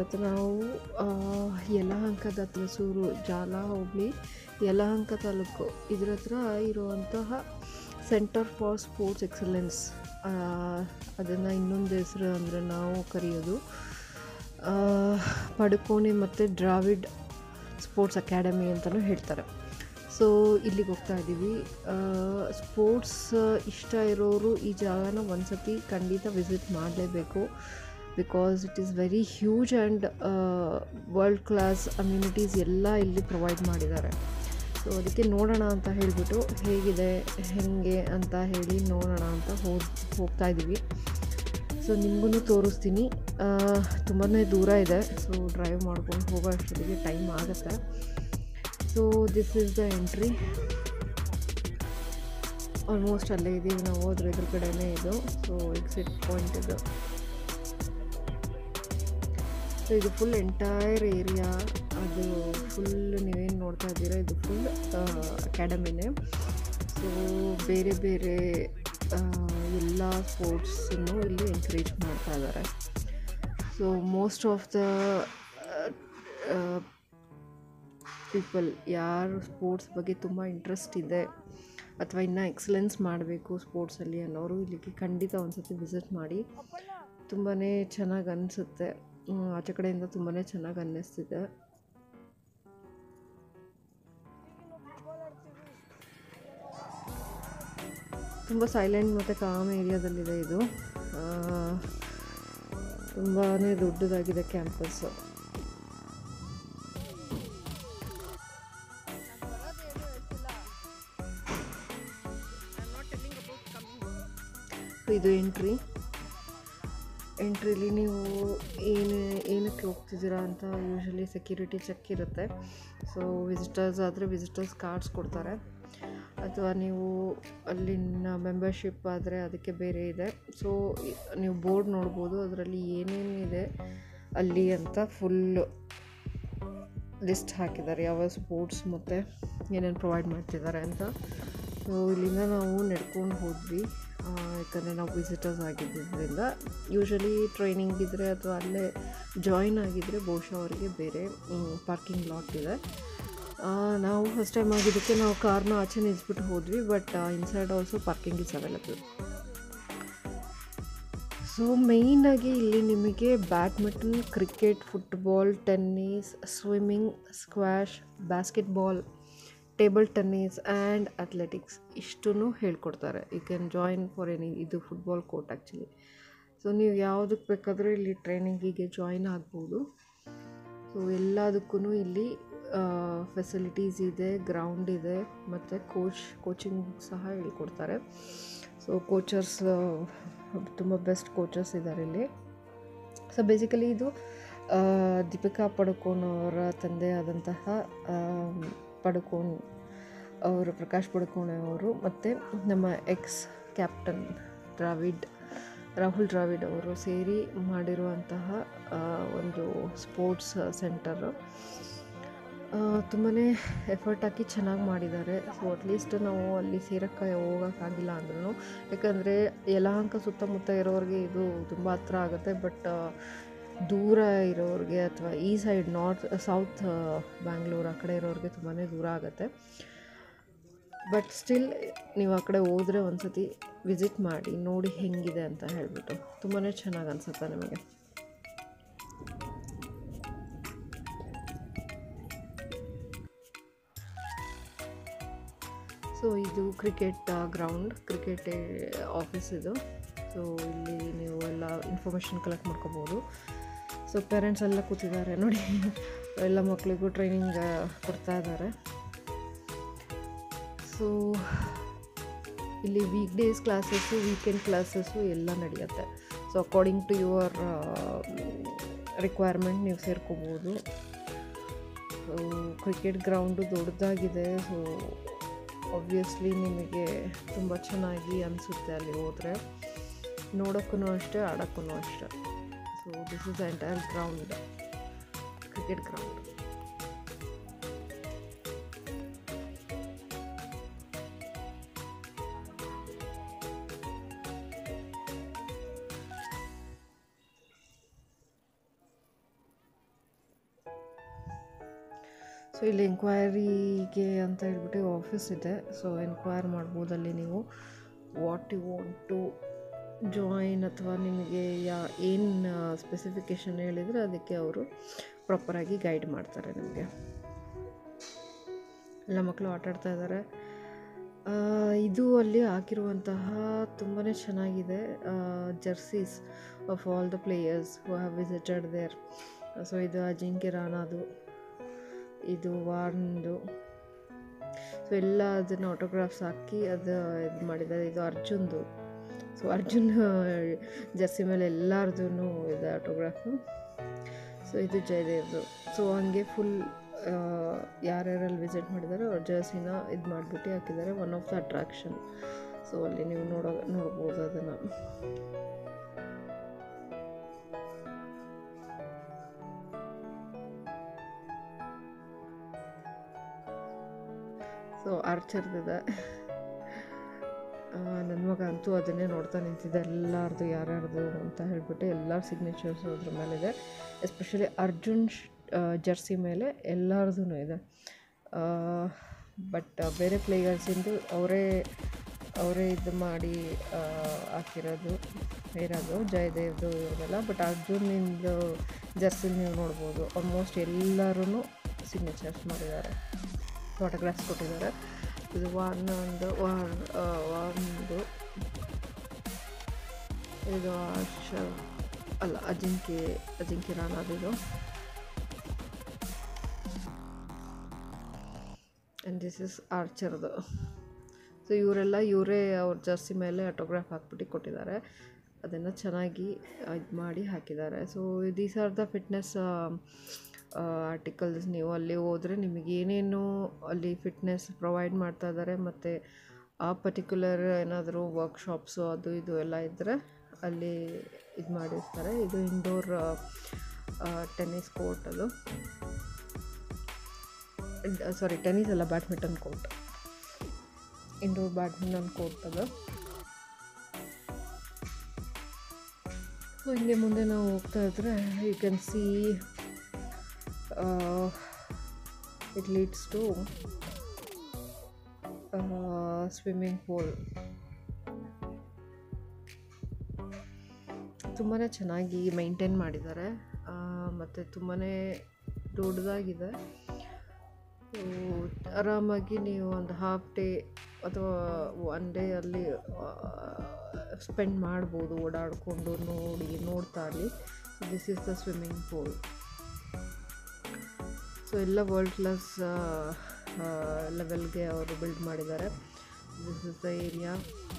ಇವತ್ತು ನಾವು ಆ, ಯಲಹಂಕದ ಹಲಸೂರು ಜಾಲ ಹೋಬಳಿ ಯಲಹಂಕ ತಾಲೂಕು ಇದ್ರ ಹತ್ರ ಇರುವಂತಹ ಸೆಂಟರ್ ಫಾರ್ ಸ್ಪೋರ್ಟ್ಸ್ ಎಕ್ಸಲೆನ್ಸ್ ಅದನ್ನು ಇನ್ನೊಂದು ಹೆಸರು ಅಂದರೆ ನಾವು ಕರೆಯೋದು ಆ, ಪಡುಕೋಣೆ ಮತ್ತು ಡ್ರಾವಿಡ್ ಸ್ಪೋರ್ಟ್ಸ್ ಅಕಾಡೆಮಿ ಅಂತಲೂ ಹೇಳ್ತಾರೆ ಸೊ ಇಲ್ಲಿಗೆ ಹೋಗ್ತಾ ಇದ್ದೀವಿ ಸ್ಪೋರ್ಟ್ಸ್ ಇಷ್ಟ ಇರೋರು ಈ ಜಾಗನ ಒಂದ್ಸತಿ ಖಂಡಿತ ವಿಸಿಟ್ ಮಾಡಲೇಬೇಕು because it is very huge and world class amenities ಎಲ್ಲ ಇಲ್ಲಿ ಪ್ರೊವೈಡ್ ಮಾಡಿದ್ದಾರೆ ಸೊ ಅದಕ್ಕೆ ನೋಡೋಣ ಅಂತ ಹೇಳಿಬಿಟ್ಟು ಹೇಗಿದೆ ಹೇಗೆ ಅಂತ ಹೇಳಿ ನೋಡೋಣ ಅಂತ ಹೋಗಿ ಹೋಗ್ತಾ ಇದ್ದೀವಿ ಸೊ ನಿಮಗೂ ತೋರಿಸ್ತೀನಿ ತುಂಬಾ ದೂರ ಇದೆ ಸೊ ಡ್ರೈವ್ ಮಾಡ್ಕೊಂಡು ಹೋಗೋ ಅಷ್ಟೊತ್ತಿಗೆ ಟೈಮ್ ಆಗುತ್ತೆ so this is the entry almost ಅಲ್ಲೇ ಇದ್ದೀವಿ ನಾವು ಹೋದ್ರೆ ಇದ್ರ ಕಡೆನೇ ಇದು ಸೊ ಎಕ್ಸಿಟ್ ಪಾಯಿಂಟ್ ಇದು ಸೊ ಇದು ಫುಲ್ ಎಂಟೈರ್ ಏರಿಯಾ ಅದು ಫುಲ್ ನೀವೇನು ನೋಡ್ತಾ ಇದ್ದೀರಾ ಇದು ಫುಲ್ ಅಕಾಡೆಮಿನೇ ಸೊ ಬೇರೆ ಬೇರೆ ಆ, ಎಲ್ಲ ಸ್ಪೋರ್ಟ್ಸನ್ನು ಇಲ್ಲಿ ಎಂಕರೇಜ್ ಮಾಡ್ತಾ ಇದ್ದಾರೆ so most of the people ಯಾರು ಸ್ಪೋರ್ಟ್ಸ್ ಬಗ್ಗೆ ತುಂಬ ಇಂಟ್ರೆಸ್ಟ್ ಇದೆ ಅಥವಾ ಇನ್ನೂ ಎಕ್ಸಲೆನ್ಸ್ ಮಾಡಬೇಕು ಸ್ಪೋರ್ಟ್ಸಲ್ಲಿ ಅನ್ನೋರು ಇಲ್ಲಿಗೆ ಖಂಡಿತ ಒಂದ್ಸತಿ ವಿಸಿಟ್ ಮಾಡಿ ತುಂಬಾ ಚೆನ್ನಾಗಿ ಅನಿಸುತ್ತೆ ಆಚೆ ಕಡೆಯಿಂದ ತುಂಬಾ ಚೆನ್ನಾಗಿ ಅನ್ನಿಸ್ತಿದೆ ತುಂಬ ಸೈಲೆಂಟ್ ಮತ್ತು ಕಾಮ್ ಏರಿಯಾದಲ್ಲಿದೆ ಇದು ತುಂಬಾ ದೊಡ್ಡದಾಗಿದೆ ಕ್ಯಾಂಪಸ್ಸು ಇದು ಎಂಟ್ರಿ ಎಂಟ್ರಿಲಿ ನೀವು ಏನು ಏನಕ್ಕೆ ಹೋಗ್ತಿದ್ದೀರಾ ಅಂತ ಯೂಶಲಿ ಸೆಕ್ಯೂರಿಟಿ ಚೆಕ್ ಇರುತ್ತೆ ಸೊ ವಿಸಿಟರ್ಸ್ ಆದರೆ ವಿಸಿಟರ್ಸ್ ಕಾರ್ಡ್ಸ್ ಕೊಡ್ತಾರೆ ಅಥವಾ ನೀವು ಅಲ್ಲಿನ ಮೆಂಬರ್ಶಿಪ್ ಆದರೆ ಅದಕ್ಕೆ ಬೇರೆ ಇದೆ ಸೊ ನೀವು ಬೋರ್ಡ್ ನೋಡ್ಬೋದು ಅದರಲ್ಲಿ ಏನೇನಿದೆ ಅಲ್ಲಿ ಅಂತ ಫುಲ್ಲು ಲಿಸ್ಟ್ ಹಾಕಿದ್ದಾರೆ ಯಾವ ಸ್ಪೋರ್ಟ್ಸ್ ಮತ್ತು ಏನೇನು ಪ್ರೊವೈಡ್ ಮಾಡ್ತಿದ್ದಾರೆ ಅಂತ ಸೊ ಇಲ್ಲಿಂದ ನಾವು ನಡ್ಕೊಂಡು ಹೋದ್ವಿ ಆ, ಯಾಕಂದರೆ ನಾವು ವಿಸಿಟರ್ಸ್ ಆಗಿದ್ದರಿಂದ ಯೂಶಲಿ ಟ್ರೈನಿಂಗ್ ಇದ್ದರೆ ಅಥವಾ ಅಲ್ಲೇ ಜಾಯಿನ್ ಆಗಿದ್ದರೆ ಬಹುಶಃ ಅವರಿಗೆ ಬೇರೆ ಪಾರ್ಕಿಂಗ್ ಲಾಟ್ ಇದೆ ಆ, ನಾವು ಫಸ್ಟ್ ಟೈಮ್ ಆಗಿದ್ದಕ್ಕೆ ನಾವು ಕಾರ್ನ ಆಚೆ ನಿಲ್ಲಿಸ್ಬಿಟ್ಟು ಹೋದ್ವಿ but inside also parking is available so ಮೇಯ್ನಾಗಿ ಇಲ್ಲಿ ನಿಮಗೆ badminton cricket football tennis swimming squash basketball table tennis and athletics ಇಷ್ಟೂ ಹೇಳ್ಕೊಡ್ತಾರೆ you can join for any ಇದು ಫುಟ್ಬಾಲ್ ಕೋರ್ಟ್ ಆ್ಯಕ್ಚುಲಿ ಸೊ ನೀವು ಯಾವುದಕ್ಕೆ ಬೇಕಾದರೂ ಇಲ್ಲಿ ಟ್ರೈನಿಂಗಿಗೆ ಜಾಯಿನ್ ಆಗ್ಬೋದು ಸೊ ಎಲ್ಲದಕ್ಕೂ ಇಲ್ಲಿ ಫೆಸಿಲಿಟೀಸ್ ಇದೆ ಗ್ರೌಂಡ್ ಇದೆ ಮತ್ತು ಕೋಚ್ ಕೋಚಿಂಗ್ ಸಹ ಹೇಳ್ಕೊಡ್ತಾರೆ ಸೊ ಕೋಚರ್ಸ್ ತುಂಬ ಬೆಸ್ಟ್ ಕೋಚರ್ಸ್ ಇದ್ದಾರೆ ಇಲ್ಲಿ ಸೊ ಬೇಸಿಕಲಿ ಇದು ಆ, ದೀಪಿಕಾ ಪಡುಕೋನ್ ಅವರ ತಂದೆ ಆದಂತಹ ಆ, ಪಡುಕೋನ್ ಅವರು ಪ್ರಕಾಶ್ ಪಡುಕೋಣೆ ಅವರು ಮತ್ತು ನಮ್ಮ ಎಕ್ಸ್ ಕ್ಯಾಪ್ಟನ್ ದ್ರಾವಿಡ್ ರಾಹುಲ್ ದ್ರಾವಿಡ್ ಅವರು ಸೇರಿ ಮಾಡಿರುವಂತಹ ಆ, ಒಂದು ಸ್ಪೋರ್ಟ್ಸ್ ಸೆಂಟರು ತುಂಬಾ ಎಫರ್ಟ್ ಹಾಕಿ ಚೆನ್ನಾಗಿ ಮಾಡಿದ್ದಾರೆ ಸೊ ಅಟ್ಲೀಸ್ಟ್ ನಾವು ಅಲ್ಲಿ ಸೇರಕ್ಕೆ ಹೋಗೋಕ್ಕಾಗಿಲ್ಲ ಅಂದ್ರೂ ಯಾಕಂದರೆ ಯಲಹಂಕ ಸುತ್ತಮುತ್ತ ಇರೋರಿಗೆ ಇದು ತುಂಬ ಹತ್ರ ಆಗುತ್ತೆ ಬಟ್ ದೂರ ಇರೋರಿಗೆ ಅಥವಾ ಈ ಸೈಡ್ ನಾರ್ತ್ ಸೌತ್ ಬ್ಯಾಂಗ್ಳೂರ್ ಆ ಕಡೆ ಇರೋರಿಗೆ ತುಂಬಾ ದೂರ ಆಗುತ್ತೆ ಬಟ್ ಸ್ಟಿಲ್ ನೀವು ಆ ಕಡೆ ಹೋದರೆ ಒಂದ್ಸತಿ ವಿಸಿಟ್ ಮಾಡಿ ನೋಡಿ ಹೆಂಗಿದೆ ಅಂತ ಹೇಳಿಬಿಟ್ಟು ತುಂಬಾ ಚೆನ್ನಾಗಿ ಅನಿಸುತ್ತೆ ನಿಮಗೆ ಸೊ ಇದು ಕ್ರಿಕೆಟ್ ಗ್ರೌಂಡ್ ಕ್ರಿಕೆಟ್ ಆಫೀಸ್ ಇದು ಸೊ ಇಲ್ಲಿ ನೀವು ಎಲ್ಲ ಇನ್ಫಾರ್ಮೇಷನ್ ಕಲೆಕ್ಟ್ ಮಾಡ್ಕೋಬೋದು ಸೊ ಪೇರೆಂಟ್ಸ್ ಎಲ್ಲ ಕೂತಿದ್ದಾರೆ ನೋಡಿ ಎಲ್ಲ ಮಕ್ಕಳಿಗೂ ಟ್ರೈನಿಂಗ್ ಕೊಡ್ತಾ ಇದ್ದಾರೆ ಸೊ ಇಲ್ಲಿ weekdays classes weekend classes ಎಲ್ಲ ನಡೆಯುತ್ತೆ so according to your requirement ನೀವು ಸೇರ್ಕೋಬೋದು ಸೊ ಕ್ರಿಕೆಟ್ ಗ್ರೌಂಡು ದೊಡ್ಡದಾಗಿದೆ ಸೊ ಆಬ್ವಿಯಸ್ಲಿ ನಿಮಗೆ ತುಂಬ ಚೆನ್ನಾಗಿ ಅನಿಸುತ್ತೆ ಅಲ್ಲಿ ಹೋದರೆ ನೋಡೋಕ್ಕೂ ಅಷ್ಟೇ ಆಡೋಕ್ಕೂ ಅಷ್ಟೇ so this is entire ground cricket ground so ಇಲ್ಲಿ ಎಂಕ್ವೈರಿಗೆ ಅಂತ ಹೇಳ್ಬಿಟ್ಟು ಆಫೀಸ್ ಇದೆ ಸೊ ಎನ್ಕ್ವೈರ್ ಮಾಡ್ಬೋದಲ್ಲಿ ನೀವು what you want to join ಅಥವಾ ನಿಮಗೆ ಯಾ ಏನು ಸ್ಪೆಸಿಫಿಕೇಷನ್ ಹೇಳಿದರೆ ಅದಕ್ಕೆ ಅವರು ಪ್ರಾಪರಾಗಿ ಗೈಡ್ ಮಾಡ್ತಾರೆ ನಿಮಗೆ ಎಲ್ಲ ಮಕ್ಕಳು ಆಟ ಆಡ್ತಾ ಇದ್ದಾರೆ ಆ, ಇದು ಅಲ್ಲಿ ಹಾಕಿರುವಂತಹ ತುಂಬಾ ಚೆನ್ನಾಗಿದೆ jerseys of all the players who have visited there so ಇದು ಅಜಿಂಕ್ಯ ರಾಣಾದು ಇದು ವಾರ್ನ್ದು ಸೊ ಎಲ್ಲ ಅದನ್ನು ಆಟೋಗ್ರಾಫ್ಸ್ ಹಾಕಿ ಅದು ಇದು ಮಾಡಿದ್ದಾರೆ ಇದು ಅರ್ಜುನ್ದು ಸೊ ಅರ್ಜುನ್ ಜರ್ಸಿ ಮೇಲೆ ಎಲ್ಲರದು ಇದೆ ಆಟೋಗ್ರಾಫು ಸೊ ಇದು ಜಯದೇವ್ದು ಸೊ ಹಂಗೆ ಫುಲ್ ಯಾರ್ಯಾರಲ್ಲಿ ವಿಸಿಟ್ ಮಾಡಿದಾರೋ ಅವ್ರ ಜರ್ಸಿನ ಇದು ಮಾಡಿಬಿಟ್ಟು ಹಾಕಿದ್ದಾರೆ one of the attraction so ಅಲ್ಲಿ ನೀವು ನೋಡೋ ನೋಡ್ಬೋದು ಅದನ್ನು ಸೊ ಆರ್ಚರ್ದಿದೆ ನನ್ನ ಮಗ ಅಂತೂ ಅದನ್ನೇ ನೋಡ್ತಾ ನಿಂತಿದ್ದೆ ಎಲ್ಲರದು ಯಾರ್ಯಾರ್ದು ಅಂತ ಹೇಳ್ಬಿಟ್ಟು ಎಲ್ಲರ ಸಿಗ್ನೇಚರ್ಸ್ ಅದ್ರ ಮೇಲಿದೆ ಎಸ್ಪೆಷಲಿ ಅರ್ಜುನ್ ಜರ್ಸಿ ಮೇಲೆ ಎಲ್ಲರದೂ ಇದೆ ಬಟ್ ಬೇರೆ ಪ್ಲೇಯರ್ಸಿಂದು ಅವರೇ ಅವರೇ ಇದು ಮಾಡಿ ಆ, ಹಾಕಿರೋದು ಇರೋದು ಜಯದೇವ್ದು ಇರೋದಲ್ಲ ಬಟ್ ಅರ್ಜುನಿಂದು ಜರ್ಸಿ ನೀವು ನೋಡ್ಬೋದು ಆಲ್ಮೋಸ್ಟ್ ಎಲ್ಲರೂ ಸಿಗ್ನೇಚರ್ಸ್ ಮಾಡಿದ್ದಾರೆ ಫೋಟೋಗ್ರಾಫ್ಸ್ ಕೊಟ್ಟಿದ್ದಾರೆ ಇದು ವಾರ್ನ್ ಒಂದು ವಾರ್ ವಾರ್ನ್ದು ಇದು ಆರ್ಷ ಅಲ್ಲ ಅಜಿಂಕ್ಯ ಅಜಿಂಕ್ಯ ರಾಣಾದಿದು ಆ್ಯಂಡ್ ದಿಸ್ ಇಸ್ ಆರ್ಚರ್ದು ಸೊ ಇವರೆಲ್ಲ ಇವರೇ ಅವ್ರ ಜರ್ಸಿ ಮೇಲೆ ಆಟೋಗ್ರಾಫ್ ಹಾಕ್ಬಿಟ್ಟು ಕೊಟ್ಟಿದ್ದಾರೆ ಅದನ್ನು ಚೆನ್ನಾಗಿ ಇದು ಮಾಡಿ ಹಾಕಿದ್ದಾರೆ so these are the fitness articles ನೀವು ಅಲ್ಲಿ ಹೋದರೆ ನಿಮಗೆ ಏನೇನು ಅಲ್ಲಿ ಫಿಟ್ನೆಸ್ ಪ್ರೊವೈಡ್ ಮಾಡ್ತಾ ಇದ್ದಾರೆ ಮತ್ತು ಆ ಪರ್ಟಿಕ್ಯುಲರ್ ಏನಾದರೂ ವರ್ಕ್ಶಾಪ್ಸು ಅದು ಇದು ಎಲ್ಲ ಇದ್ದರೆ ಅಲ್ಲಿ ಇದು ಮಾಡಿರ್ತಾರೆ ಇದು ಇಂಡೋರ್ ಟೆನ್ನಿಸ್ ಕೋರ್ಟ್ ಅದು ಸಾರಿ ಟೆನ್ನಿಸ್ ಅಲ್ಲ badminton court indoor badminton court ಅದು ಸೊ ಹಿಂಗೆ ಮುಂದೆ ನಾವು ಹೋಗ್ತಾ ಇದ್ರೆ you can see it leads to swimming pool ತುಂಬಾ ಚೆನ್ನಾಗಿ ಮೈಂಟೈನ್ ಮಾಡಿದ್ದಾರೆ ಮತ್ತು ತುಂಬಾ ದೊಡ್ಡದಾಗಿದೆ ಸೊ ಆರಾಮಾಗಿ ನೀವು ಒಂದು ಹಾಫ್ ಡೇ ಅಥವಾ ಒನ್ ಡೇ ಅಲ್ಲಿ ಸ್ಪೆಂಡ್ ಮಾಡ್ಬೋದು ಓಡಾಡಿಕೊಂಡು ನೋಡಿ ನೋಡ್ತಾ ಅಲ್ಲಿ so this is the swimming pool so ಎಲ್ಲ ವರ್ಲ್ಡ್ ಕ್ಲಾಸ್ ಲೆವೆಲ್ಗೆ ಅವರು ಬಿಲ್ಡ್ ಮಾಡಿದ್ದಾರೆ this is the area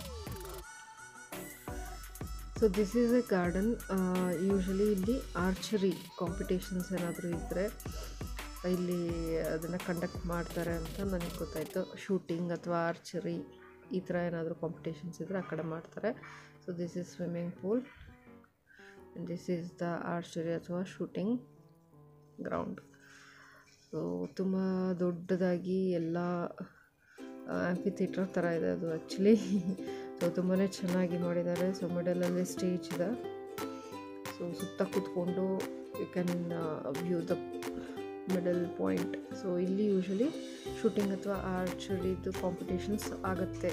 so this is a garden usually ಇಲ್ಲಿ ಆರ್ಚರಿ ಕಾಂಪಿಟೇಷನ್ಸ್ ಏನಾದರೂ ಇದ್ದರೆ ಇಲ್ಲಿ ಅದನ್ನು ಕಂಡಕ್ಟ್ ಮಾಡ್ತಾರೆ ಅಂತ ನನಗೆ ಗೊತ್ತಾಯಿತು ಶೂಟಿಂಗ್ ಅಥವಾ ಆರ್ಚರಿ ಈ ಥರ ಏನಾದರೂ ಕಾಂಪಿಟೇಷನ್ಸ್ ಇದ್ದರೆ ಆ ಕಡೆ ಮಾಡ್ತಾರೆ so this is swimming pool this is the archery ಅಥವಾ ಶೂಟಿಂಗ್ ಗ್ರೌಂಡ್ ಸೊ ತುಂಬ ದೊಡ್ಡದಾಗಿ ಎಲ್ಲ ಆ್ಯಂಪಿ ಥಿಯೇಟ್ರ್ ಥರ ಇದೆ ಅದು ಆ್ಯಕ್ಚುಲಿ ಸೊ ತುಂಬಾ ಚೆನ್ನಾಗಿ ಮಾಡಿದ್ದಾರೆ ಸೊ ಮಿಡಲಲ್ಲಿ ಸ್ಟೇಜ್ ಇದೆ ಸೊ ಸುತ್ತ ಕೂತ್ಕೊಂಡು you can view the middle point so ಇಲ್ಲಿ ಯೂಶಲಿ ಶೂಟಿಂಗ್ ಅಥವಾ ಆರ್ಚರಿದು ಕಾಂಪಿಟೇಷನ್ಸ್ ಆಗುತ್ತೆ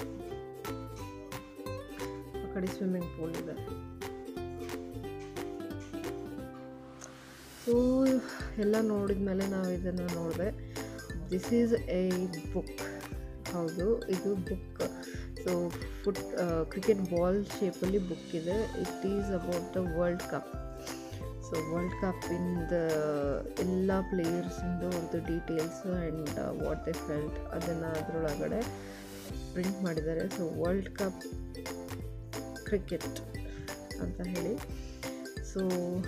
ಆ ಕಡೆ ಸ್ವಿಮ್ಮಿಂಗ್ ಪೂಲ್ ಇದೆ ಸೊ ಎಲ್ಲ ನೋಡಿದ ಮೇಲೆ ನಾವು ಇದನ್ನು ನೋಡಿದೆ ದಿಸ್ ಈಸ್ ಎ ಬುಕ್ ಹೌದು ಇದು book so foot cricket ball ಶೇಪಲ್ಲಿ ಬುಕ್ ಇದೆ it is about the world cup so world ಕಪ್ಪಿಂದ ಎಲ್ಲ ಪ್ಲೇಯರ್ಸಿಂದು ಅವ್ರದ್ದು details and what they felt ಅದನ್ನು ಅದರೊಳಗಡೆ ಪ್ರಿಂಟ್ ಮಾಡಿದ್ದಾರೆ ಸೊ ವರ್ಲ್ಡ್ ಕಪ್ ಕ್ರಿಕೆಟ್ ಅಂತ ಹೇಳಿ ಸೊ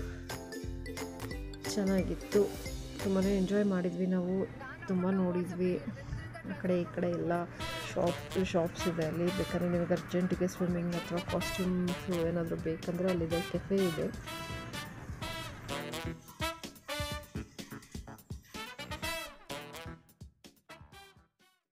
ಚೆನ್ನಾಗಿತ್ತು ತುಂಬಾ ಎಂಜಾಯ್ ಮಾಡಿದ್ವಿ ನಾವು ತುಂಬ ನೋಡಿದ್ವಿ ಆ ಕಡೆ ಈ ಕಡೆ ಎಲ್ಲ ಶಾಪ್ ಶಾಪ್ಸ್ ಇದೆ ಅಲ್ಲಿ ಬೇಕಾದ್ರೆ ನಿಮಗೆ ಅರ್ಜೆಂಟಿಗೆ ಸ್ವಿಮ್ಮಿಂಗ್ ಅಥವಾ ಕಾಸ್ಟ್ಯೂಮ್ಸು ಏನಾದರೂ ಬೇಕಂದರೆ ಅಲ್ಲಿದೆ ಕೆಫೆ ಇದೆ